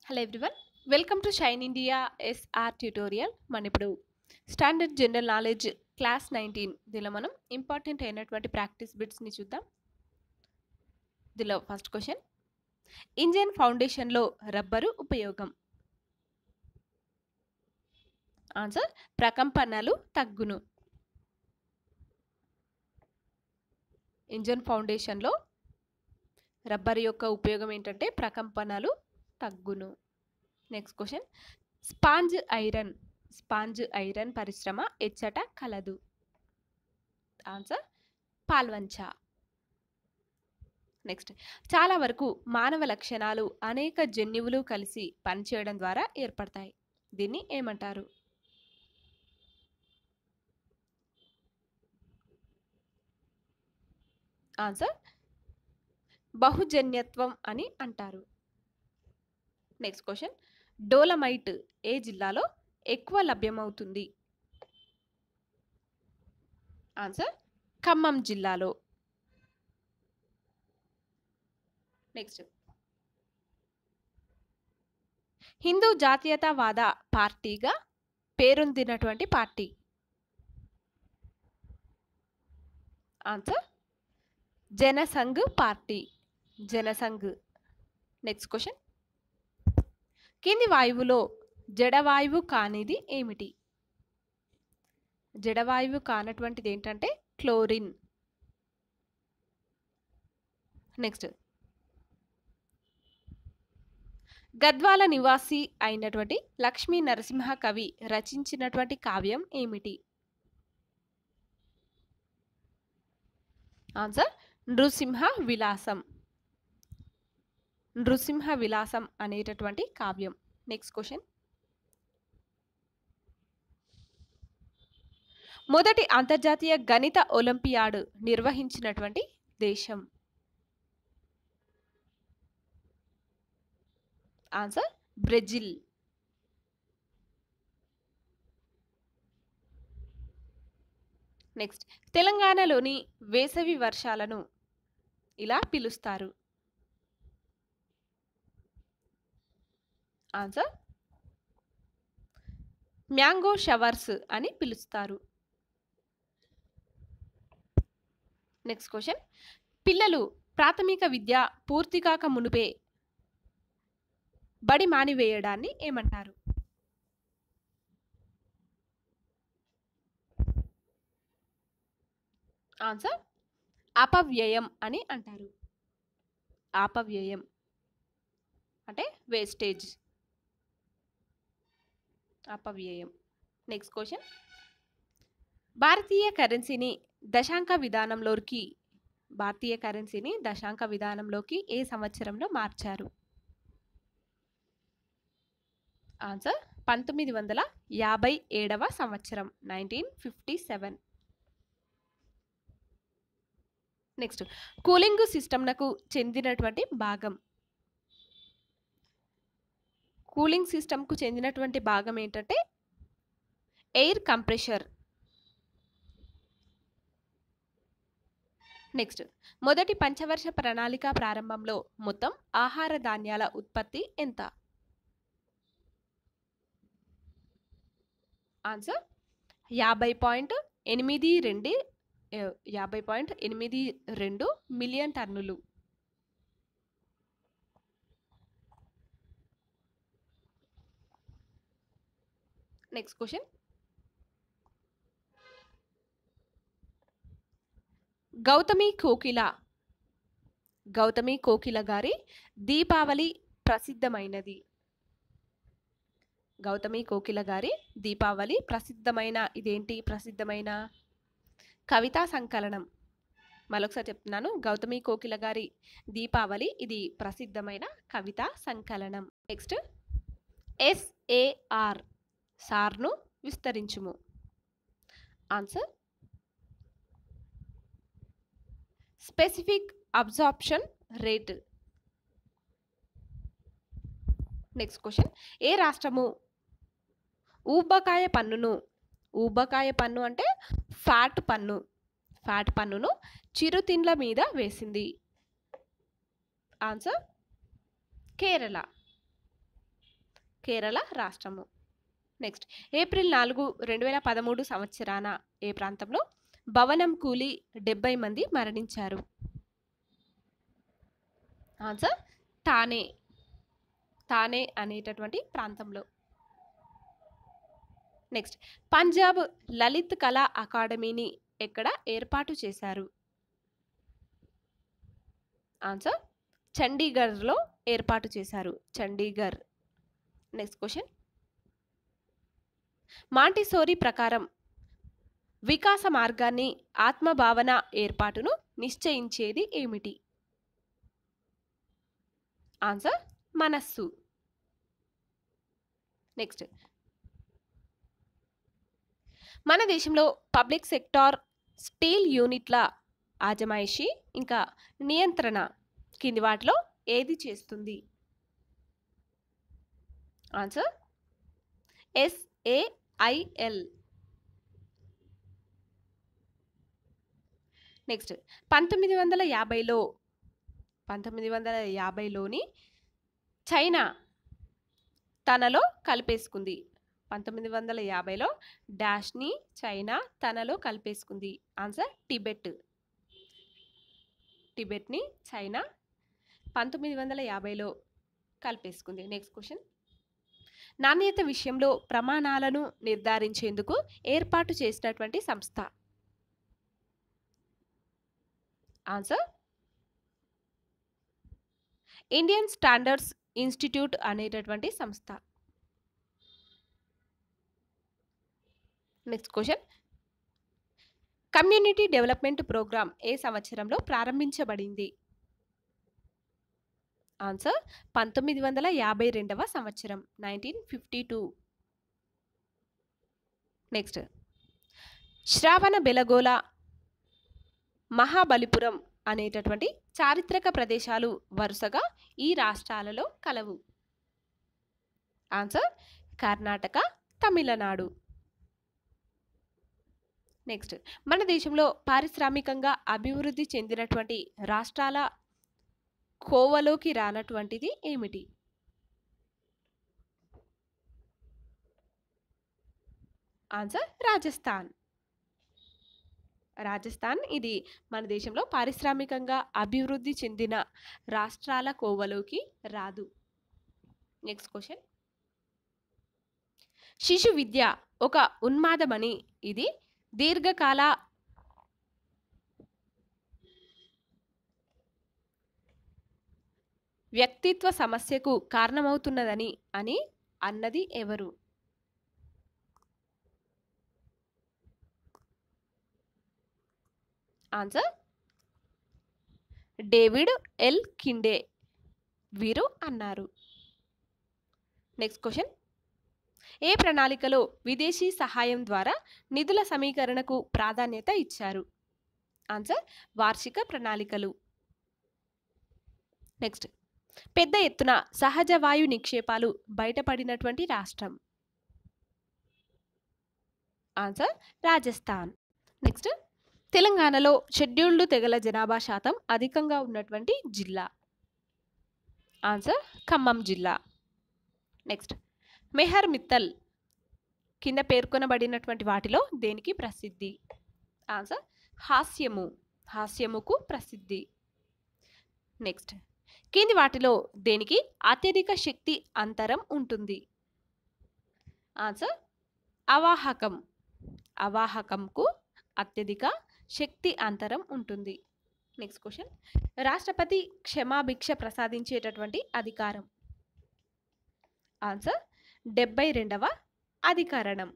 hello everyone welcome to shine India S R tutorial మన ఇప్పుడు standard general knowledge class nineteen దీనిలో మనం important అయినటువంటి ప్రాక్టీస్ బిట్స్ని చూద్దాం దీనిలో ఫస్ట్ క్వశ్చన్ ఇంజిన్ ఫౌండేషన్లో రబ్బరు ఉపయోగం ఆన్సర్ ప్రకంపనలు తగ్గును ఇంజన్ ఫౌండేషన్లో రబ్బర్ యొక్క ఉపయోగం ఏంటంటే ప్రకంపనలు తగ్గును next question sponge iron sponge iron పరిశ్రమ ఎచ్చట కలదు ఆన్సర్ పాల్వంచ నెక్స్ట్ చాలా వరకు మానవ లక్షణాలు అనేక జన్యువులు కలిసి పనిచేయడం ద్వారా ఏర్పడతాయి దీన్ని ఏమంటారు ఆన్సర్ బహుజన్యత్వం అని అంటారు నెక్స్ట్ క్వశ్చన్ డోలమైట్ ఏ జిల్లాలో ఎక్కువ లభ్యమవుతుంది ఆన్సర్ ఖమ్మం జిల్లాలో నెక్స్ట్ హిందూ జాతీయతావాద పార్టీగా పేరొందినటువంటి party answer Jana Sangh party Jana Sangh next question కింది వాయువులో జడవాయువు కానిది ఏమిటి జడవాయువు కానటువంటిది ఏంటంటే క్లోరిన్ నెక్స్ట్ గద్వాల నివాసి అయినటువంటి లక్ష్మీ నరసింహ కవి రచించినటువంటి కావ్యం ఏమిటి ఆన్సర్ నృసింహ విలాసం నృసింహ విలాసం అనేటటువంటి కావ్యం నెక్స్ట్ క్వశ్చన్ మొదటి అంతర్జాతీయ గణిత ఒలింపియాడ్ నిర్వహించినటువంటి దేశం ఆన్సర్ బ్రెజిల్ నెక్స్ట్ తెలంగాణలోని వేసవి వర్షాలను ఇలా పిలుస్తారు ఆన్సర్ మ్యాంగో షవర్స్ అని పిలుస్తారు నెక్స్ట్ క్వశ్చన్ పిల్లలు ప్రాథమిక విద్య పూర్తి కాక మునుపే బడి మానివేయడాన్ని ఏమంటారు ఆన్సర్ అపవ్యయం అని అంటారు అపవ్యయం అంటే వేస్టేజ్ అపవ్యయం నెక్స్ట్ క్వశ్చన్ భారతీయ కరెన్సీని దశాంక విధానంలోకి భారతీయ కరెన్సీని దశాంక విధానంలోకి ఏ సంవత్సరంలో మార్చారు ఆన్సర్ పంతొమ్మిది వందల యాభై ఏడవ సంవత్సరం nineteen fifty seven next cooling సిస్టమ్నకు చెందినటువంటి భాగం కూలింగ్ సిస్టమ్కు చెందినటువంటి భాగం ఏంటంటే ఎయిర్ కంప్రెషర్ నెక్స్ట్ మొదటి పంచవర్ష ప్రణాళిక ప్రారంభంలో మొత్తం ఆహార ధాన్యాల ఉత్పత్తి ఎంత ఆన్సర్ యాభై పాయింట్ ఎనిమిది రెండు యాభై పాయింట్ ఎనిమిది రెండు మిలియన్ టన్నులు నెక్స్ట్ క్వశ్చన్ గౌతమి కోకిల గౌతమి కోకిల గారి దీపావళి ప్రసిద్ధమైనది గౌతమి కోకిల గారి దీపావళి ప్రసిద్ధమైన ఇదేంటి ప్రసిద్ధమైన కవితా సంకలనం మరొకసారి చెప్తున్నాను గౌతమి కోకిల గారి దీపావళి ఇది ప్రసిద్ధమైన కవితా సంకలనం నెక్స్ట్ ఎస్ఏఆర్ సార్ను విస్తరించుము answer specific absorption rate next question ఏ రాష్ట్రము ఊబకాయ పన్నును ఊబకాయ పన్ను అంటే ఫ్యాట్ పన్ను ఫ్యాట్ పన్నును చిరుతిండ్ల మీద వేసింది ఆన్సర్ కేరళ కేరళ రాష్ట్రము నెక్స్ట్ ఏప్రిల్ నాలుగు రెండు వేల పదమూడు సంవత్సరాన ఏ ప్రాంతంలో భవనం కూలి డెబ్బై మంది మరణించారు ఆన్సర్ తానే తానే అనేటటువంటి ప్రాంతంలో నెక్స్ట్ పంజాబ్ లలిత్ కళా అకాడమీని ఎక్కడ ఏర్పాటు చేశారు ఆన్సర్ చండీగఢ్లో ఏర్పాటు చేశారు చండీగఢ్ నెక్స్ట్ క్వశ్చన్ మాంటిసోరీ ప్రకారం వికాస మార్గాన్ని ఆత్మభావన ఏర్పాటును నిశ్చయించేది ఏమిటి ఆన్సర్ మనస్సు నెక్స్ట్ మన దేశంలో పబ్లిక్ సెక్టార్ స్టీల్ యూనిట్ల ఆజమాయిషి ఇంకా నియంత్రణ కింది వాటిలో ఏది చేస్తుంది ఆన్సర్ ఎస్ఏఐఎల్ నెక్స్ట్ పంతొమ్మిది వందల యాభైలో పంతొమ్మిది వందల యాభైలోని చైనా తనలో కలిపేసుకుంది పంతొమ్మిది వందల యాభైలో డాష్ని చైనా తనలో కలిపేసుకుంది ఆన్సర్ టిబెట్ టిబెట్ని చైనా పంతొమ్మిది వందల యాభైలో కలిపేసుకుంది నెక్స్ట్ క్వశ్చన్ నాణ్యత విషయంలో ప్రమాణాలను నిర్ధారించేందుకు ఏర్పాటు చేసినటువంటి సంస్థ ఆన్సర్ ఇండియన్ స్టాండర్డ్స్ ఇన్స్టిట్యూట్ అనేటటువంటి సంస్థ next question community development programme ఏ సంవత్సరంలో ప్రారంభించబడింది ఆన్సర్ పంతొమ్మిది వందల యాభై రెండవ సంవత్సరం nineteen fifty two next Shravana Belagola Mahabalipuram అనేటటువంటి చారిత్రక ప్రదేశాలు వరుసగా ఈ రాష్ట్రాలలో కలవు ఆన్సర్ కర్ణాటక తమిళనాడు నెక్స్ట్ మన దేశంలో పారిశ్రామికంగా అభివృద్ధి చెందినటువంటి రాష్ట్రాల కోవలోకి రానటువంటిది ఏమిటి ఆన్సర్ రాజస్థాన్ రాజస్థాన్ ఇది మన దేశంలో పారిశ్రామికంగా అభివృద్ధి చెందిన రాష్ట్రాల కోవలోకి రాదు నెక్స్ట్ క్వశ్చన్ శిశు విద్య ఒక ఉన్మాదమని ఇది దీర్ఘకాల వ్యక్తిత్వ సమస్యకు కారణమవుతున్నదని అని అన్నది ఎవరు ఆన్సర్ డేవిడ్ ఎల్ కిండే వీరు అన్నారు నెక్స్ట్ క్వశ్చన్ ఏ ప్రణాళికలో విదేశీ సహాయం ద్వారా నిధుల సమీకరణకు ప్రాధాన్యత ఇచ్చారు ఆన్సర్ వార్షిక ప్రణాళికలు నెక్స్ట్ పెద్ద ఎత్తున సహజ వాయు నిక్షేపాలు బయటపడినటువంటి రాష్ట్రం ఆన్సర్ రాజస్థాన్ నెక్స్ట్ తెలంగాణలో షెడ్యూల్డ్ తెగల జనాభా శాతం అధికంగా ఉన్నటువంటి జిల్లా ఆన్సర్ ఖమ్మం జిల్లా నెక్స్ట్ మెహర్ మిత్తల్ కింద పేర్కొనబడినటువంటి వాటిలో దేనికి ప్రసిద్ధి ఆన్సర్ హాస్యము హాస్యముకు ప్రసిద్ధి నెక్స్ట్ కింది వాటిలో దేనికి అత్యధిక శక్తి అంతరం ఉంటుంది ఆన్సర్ అవాహకం అవాహకంకు అత్యధిక శక్తి అంతరం ఉంటుంది నెక్స్ట్ క్వశ్చన్ రాష్ట్రపతి క్షమాభిక్ష ప్రసాదించేటటువంటి అధికారం ఆన్సర్ డెబ్బై రెండవ అధికరణం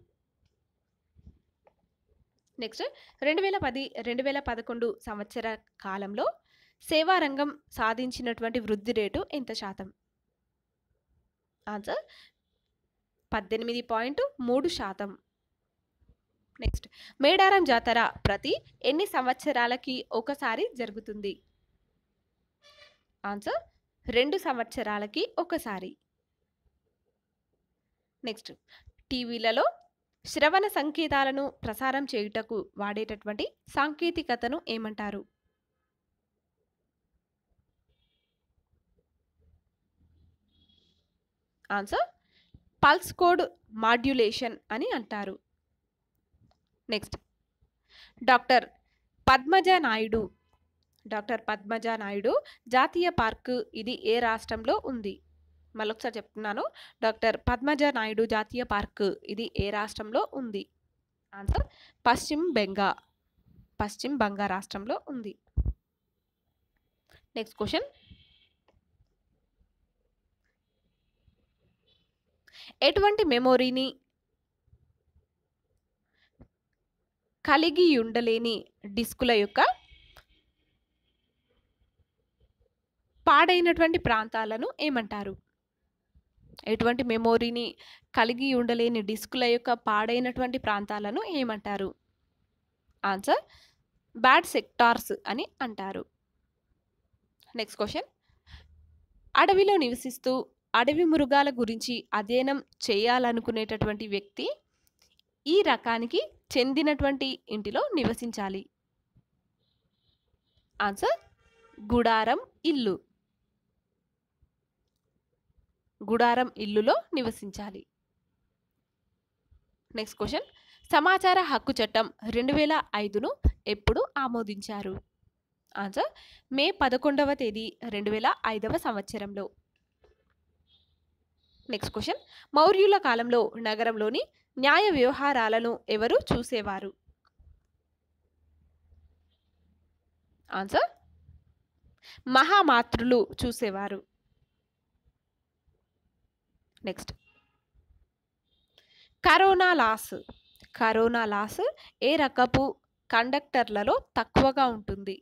నెక్స్ట్ రెండు వేల పది రెండు వేల పదకొండు సంవత్సర కాలంలో సేవారంగం సాధించినటువంటి వృద్ధి రేటు ఎంత శాతం ఆన్సర్ పద్దెనిమిది పాయింట్ మూడు శాతం నెక్స్ట్ మేడారం జాతర ప్రతి ఎన్ని సంవత్సరాలకి ఒకసారి జరుగుతుంది ఆన్సర్ రెండు సంవత్సరాలకి ఒకసారి నెక్స్ట్ టీవీలలో శ్రవణ సంకేతాలను ప్రసారం చేయుటకు వాడేటటువంటి సాంకేతికతను ఏమంటారు ఆన్సర్ పల్స్ కోడ్ మాడ్యులేషన్ అని అంటారు next doctor Padmaja Naidu doctor Padmaja Naidu జాతీయ పార్కు ఇది ఏ రాష్ట్రంలో ఉంది మళ్ళొకసారి చెప్తున్నాను డాక్టర్ పద్మజ నాయుడు జాతీయ పార్కు ఇది ఏ రాష్ట్రంలో ఉంది ఆన్సర్ పశ్చిమ బెంగా పశ్చిమ బంగా రాష్ట్రంలో ఉంది నెక్స్ట్ క్వశ్చన్ ఎటువంటి మెమొరీని కలిగి ఉండలేని డిస్కుల యొక్క పాడైనటువంటి ప్రాంతాలను ఏమంటారు ఎటువంటి మెమొరీని కలిగి ఉండలేని డిస్కుల యొక్క పాడైనటువంటి ప్రాంతాలను ఏమంటారు ఆన్సర్ బ్యాడ్ సెక్టార్స్ అని అంటారు నెక్స్ట్ క్వశ్చన్ అడవిలో నివసిస్తూ అడవి మృగాల గురించి అధ్యయనం చేయాలనుకునేటటువంటి వ్యక్తి ఈ రకానికి చెందినటువంటి ఇంటిలో నివసించాలి ఆన్సర్ గుడారం ఇల్లు గుడారం ఇల్లులో నివసించాలి నెక్స్ట్ క్వశ్చన్ సమాచార హక్కు చట్టం రెండు వేల ఐదును ఎప్పుడు ఆమోదించారు ఆన్సర్ మే పదకొండవ తేదీ రెండు వేల ఐదవ సంవత్సరంలో నెక్స్ట్ క్వశ్చన్ మౌర్యుల కాలంలో నగరంలోని న్యాయ వ్యవహారాలను ఎవరు చూసేవారు ఆన్సర్ మహామాతృలు చూసేవారు next corona loss corona loss ఏ రకపు కండక్టర్లలో తక్కువగా ఉంటుంది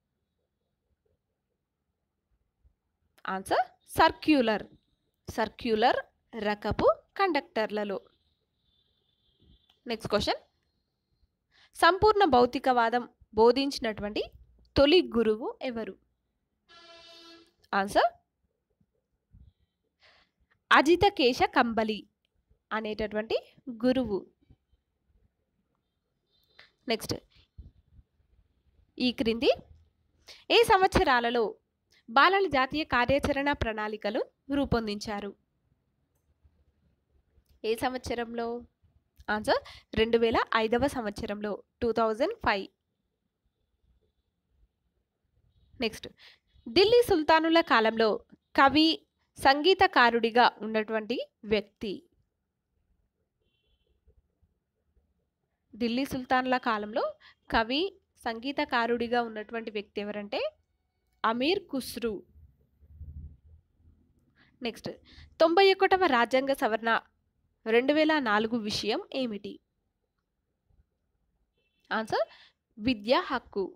ఆన్సర్ సర్క్యులర్ సర్క్యులర్ రకపు కండక్టర్లలో నెక్స్ట్ క్వశ్చన్ సంపూర్ణ భౌతికవాదం బోధించినటువంటి తొలి గురువు ఎవరు ఆన్సర్ అజితకేశ కంబలి అనేటటువంటి గురువు నెక్స్ట్ ఈ క్రింది ఏ సంవత్సరాలలో బాలల జాతీయ కార్యాచరణ ప్రణాళికలు రూపొందించారు ఏ సంవత్సరంలో ఆన్సర్ రెండు వేల ఐదవ సంవత్సరంలో two thousand five next Delhi సుల్తానుల కాలంలో కవి సంగీతకారుడిగా ఉన్నటువంటి వ్యక్తి ఢిల్లీ సుల్తాన్ల కాలంలో కవి సంగీతకారుడిగా ఉన్నటువంటి వ్యక్తి ఎవరంటే అమీర్ ఖుస్రు నెక్స్ట్ తొంభై ఒకటవ రాజ్యాంగ సవరణ రెండు వేల నాలుగు విషయం ఏమిటి ఆన్సర్ విద్యా హక్కు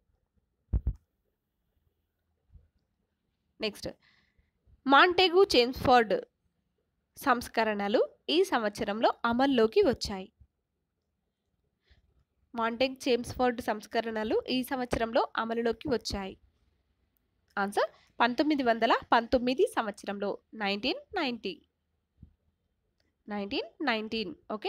నెక్స్ట్ మాంటెగు చేమ్స్ఫర్డ్ సంస్కరణలు ఈ సంవత్సరంలో అమల్లోకి వచ్చాయి మాంటెగ్ చేమ్స్ఫర్డ్ సంస్కరణలు ఈ సంవత్సరంలో అమలులోకి వచ్చాయి ఆన్సర్ పంతొమ్మిది వందల పంతొమ్మిది సంవత్సరంలో nineteen ninety nineteen nineteen okay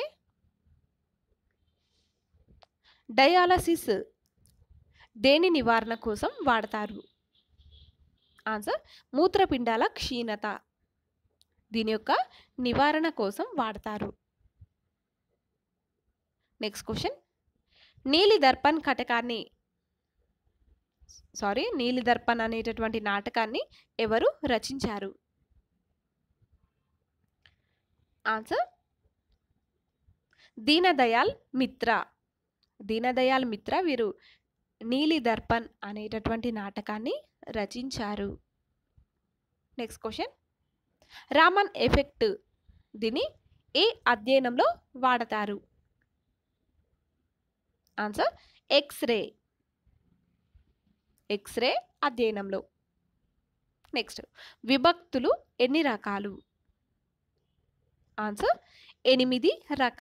dialysis దేని నివారణ కోసం వాడతారు ఆన్సర్ మూత్రపిండాల క్షీణత దీని యొక్క నివారణ కోసం వాడతారు నెక్స్ట్ క్వశ్చన్ నీలి దర్పణ్ కటకాన్ని సారీ నీలి దర్పణ్ అనేటటువంటి నాటకాన్ని ఎవరు రచించారు ఆన్సర్ దీనదయాల్ మిత్ర దీనదయాల్ మిత్ర వీరు నీలి దర్పణ్ అనేటటువంటి నాటకాన్ని రచించారు నెక్స్ట్ క్వశ్చన్ రామన్ ఎఫెక్ట్ దీన్ని ఏ అధ్యయనంలో వాడతారు ఆన్సర్ ఎక్స్రే ఎక్స్రే అధ్యయనంలో నెక్స్ట్ విభక్తులు ఎన్ని రకాలు ఆన్సర్ ఎనిమిది రకాలు